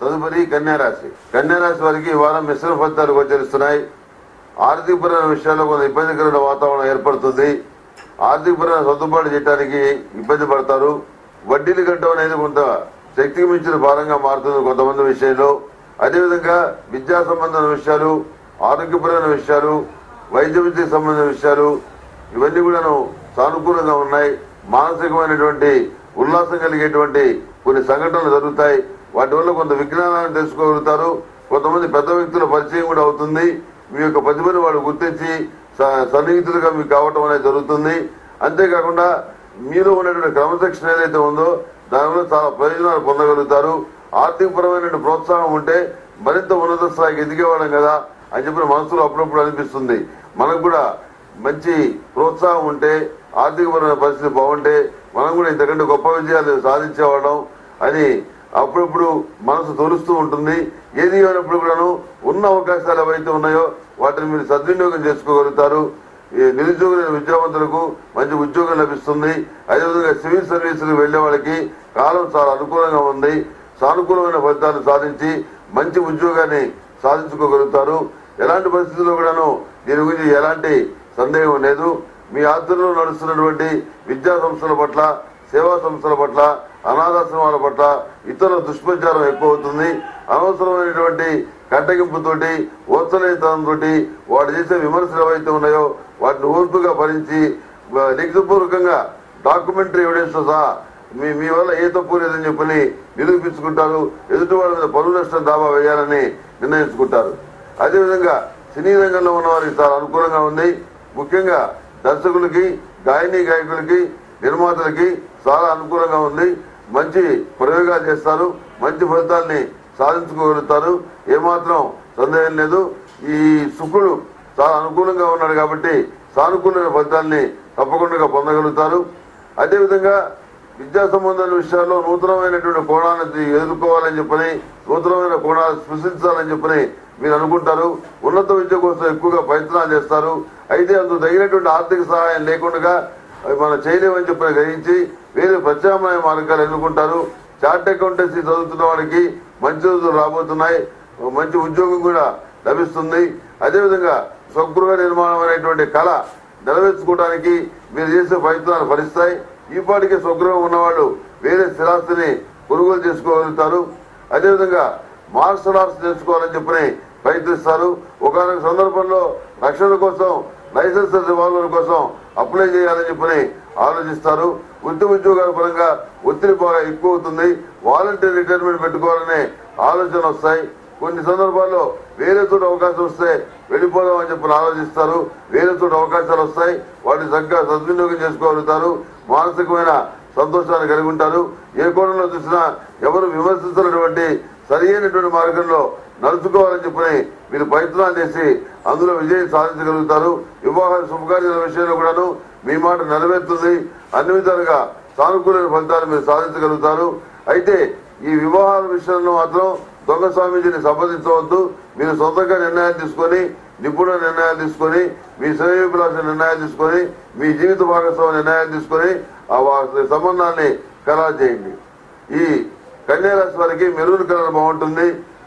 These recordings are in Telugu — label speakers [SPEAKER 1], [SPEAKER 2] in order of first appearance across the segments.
[SPEAKER 1] తదుపరి కన్యారాశి కన్యారాశి వారికి ఈ వారం మిశ్రమ ఫలితాలు గోచరిస్తున్నాయి ఆర్థికపరమైన విషయాల్లో కొంత ఇబ్బందికరమైన వాతావరణం ఏర్పడుతుంది ఆర్థికపరమైన సర్దుబాటు చేయడానికి ఇబ్బంది పడతారు వడ్డీలు కట్టడం అనేది కొంత శక్తికి మించిన భారంగా మారుతుంది కొంతమంది విషయంలో అదేవిధంగా విద్యా సంబంధమైన విషయాలు ఆరోగ్యపరమైన విషయాలు వైద్య విద్యకు సంబంధించిన విషయాలు ఇవన్నీ కూడాను సానుకూలంగా ఉన్నాయి మానసికమైనటువంటి ఉల్లాసం కలిగేటువంటి కొన్ని సంఘటనలు జరుగుతాయి వాటి వల్ల కొంత విజ్ఞానాన్ని తెలుసుకోగలుగుతారు కొంతమంది పెద్ద వ్యక్తుల పరిచయం కూడా అవుతుంది మీ యొక్క ప్రతిభను వాడు గుర్తించి స- సన్నిహితులుగా మీకు కావటం అనేది జరుగుతుంది అంతేకాకుండా మీలో ఉన్నటువంటి క్రమశిక్షణ ఏదైతే ఉందో దానివల్ల చాలా ప్రయోజనాలు పొందగలుగుతారు ఆర్థికపరమైన ప్రోత్సాహం ఉంటే మరింత ఉన్నత స్థాయికి ఎదిగేవాళ్ళం కదా అని చెప్పిన మనసులో అప్పుడప్పుడు అనిపిస్తుంది మనకు కూడా మంచి ప్రోత్సాహం ఉంటే ఆర్థికపరమైన పరిస్థితి బాగుంటే మనం కూడా ఇంతకంటే గొప్ప విజయాలు సాధించేవాళ్ళం అని అప్పుడప్పుడు మనసు తోలుస్తూ ఉంటుంది ఏది అయినప్పుడు కూడాను ఉన్న అవకాశాలు ఏవైతే ఉన్నాయో వాటిని మీరు సద్వినియోగం చేసుకోగలుగుతారు ఈ నిరుద్యోగులైన విద్యావంతులకు మంచి ఉద్యోగం లభిస్తుంది అదేవిధంగా సివిల్ సర్వీసులకు వెళ్లే వాళ్ళకి కాలం చాలా అనుకూలంగా ఉంది సానుకూలమైన ఫలితాలు సాధించి మంచి ఉద్యోగాన్ని సాధించుకోగలుగుతారు ఎలాంటి పరిస్థితుల్లో కూడాను దీని గురించి ఎలాంటి సందేహం లేదు మీ ఆధ్వర్యంలో నడుస్తున్నటువంటి విద్యా సంస్థల పట్ల సేవా సంస్థల పట్ల అనాథాశ్రమాల పట్ల ఇతరుల దుష్ప్రచారం ఎక్కువ అవుతుంది అనవసరమైనటువంటి కట్టగింపుతోటి ఓత్సలేతనంతో వాడు చేసే విమర్శలు ఏవైతే ఉన్నాయో వాటిని ఓర్పుగా భరించి ఆ, లిఖితపూర్వకంగా డాక్యుమెంటరీ ఎవిడెన్స్ తో సహా మీ మీ వల్ల ఏ తప్పు లేదని చెప్పని నిరూపించుకుంటారు ఎదుటి వాళ్ళ మీద పరువు నష్టం దావా వేయాలని నిర్ణయించుకుంటారు అదేవిధంగా సినీ రంగంలో ఉన్న వారికి చాలా అనుకూలంగా ఉంది ముఖ్యంగా దర్శకులకి గాయని గాయకులకి నిర్మాతలకి చాలా అనుకూలంగా ఉంది మంచి ప్రయోగాలు చేస్తారు మంచి ఫలితాల్ని సాధించుకోగలుగుతారు ఏమాత్రం సందేహం లేదు ఈ శుక్రుడు చాలా అనుకూలంగా ఉన్నాడు కాబట్టి సానుకూలమైన ఫలితాల్ని తప్పకుండా పొందగలుగుతారు అదేవిధంగా విద్యా సంబంధమైన విషయాల్లో నూతనమైనటువంటి కోణాలను ఎదుర్కోవాలని చెప్పని నూతనమైన కోణాలు సృష్టించాలని చెప్పని మీరు అనుకుంటారు ఉన్నత విద్య కోసం ఎక్కువగా ప్రయత్నాలు చేస్తారు అయితే అందుకు తగినటువంటి ఆర్థిక సహాయం లేకుండా అవి మనం చేయలేమని చెప్పని గ్రహించి వేరే ప్రత్యామ్నాయ మార్గాలు ఎన్నుకుంటారు చార్ట్ అకౌంటెన్సీ చదువుతున్న వాడికి మంచి రోజులు రాబోతున్నాయి మంచి ఉద్యోగం కూడా లభిస్తుంది అదేవిధంగా స్వగృహ నిర్మాణం అనేటువంటి కళ నెరవేర్చుకోవడానికి మీరు చేసే ప్రయత్నాలు ఫలిస్తాయి ఈ పాటికి స్వగృహం ఉన్నవాళ్ళు వేరే స్థిరాస్తిని కొనుగోలు చేసుకోగలుగుతారు అదేవిధంగా మార్షల్ ఆర్ట్స్ నేర్చుకోవాలని చెప్పని ప్రయత్నిస్తారు ఒకనొక సందర్భంలో రక్షణ కోసం లైసెన్స్ రివాల్వర్ కోసం అప్లై చేయాలని చెప్పని ఆలోచిస్తారు వృత్తి ఉద్యోగాల పరంగా ఒత్తిడి బాగా ఎక్కువ అవుతుంది వాలంటీర్ రిటైర్మెంట్ పెట్టుకోవాలనే ఆలోచన వస్తాయి కొన్ని సందర్భాల్లో వేరే చోట అవకాశం వస్తే వెళ్ళిపోదాం అని చెప్పి ఆలోచిస్తారు వేరే చోట అవకాశాలు వస్తాయి వాటిని చక్కగా సద్వినియోగం చేసుకోగలుగుతారు మానసికమైన సంతోషాన్ని కలిగి ఉంటారు ఏ కోణంలో చూసినా ఎవరు విమర్శించినటువంటి సరి అయినటువంటి మార్గంలో నడుచుకోవాలని చెప్పని మీరు ప్రయత్నాలు చేసి అందులో విజయం సాధించగలుగుతారు వివాహ శుభకార్యాల విషయంలో కూడాను మీ మాట నెరవేరుతుంది అన్ని విధాలుగా సానుకూల ఫలితాలు మీరు సాధించగలుగుతారు అయితే ఈ వివాహాల విషయంలో మాత్రం దొంగ స్వామీజీని సంప్రదించవద్దు మీరు సొంతంగా నిర్ణయాలు తీసుకొని నిపుణ నిర్ణయాలు తీసుకొని మీ శ్రేయోభిలాష నిర్ణయాలు తీసుకొని మీ జీవిత భాగస్వామి నిర్ణయాలు తీసుకొని ఆ వా- సంబంధాన్ని ఖరారు చేయండి ఈ కన్యారాశి వారికి మెరూన్ కలర్ బాగుంటుంది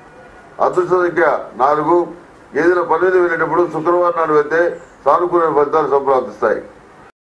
[SPEAKER 1] అదృష్ట సంఖ్య నాలుగు ఏదైనా పని మీద వెళ్ళేటప్పుడు శుక్రవారం నాడు వెళ్తే సానుకూల ఫలితాలు సంప్రాప్తిస్తాయి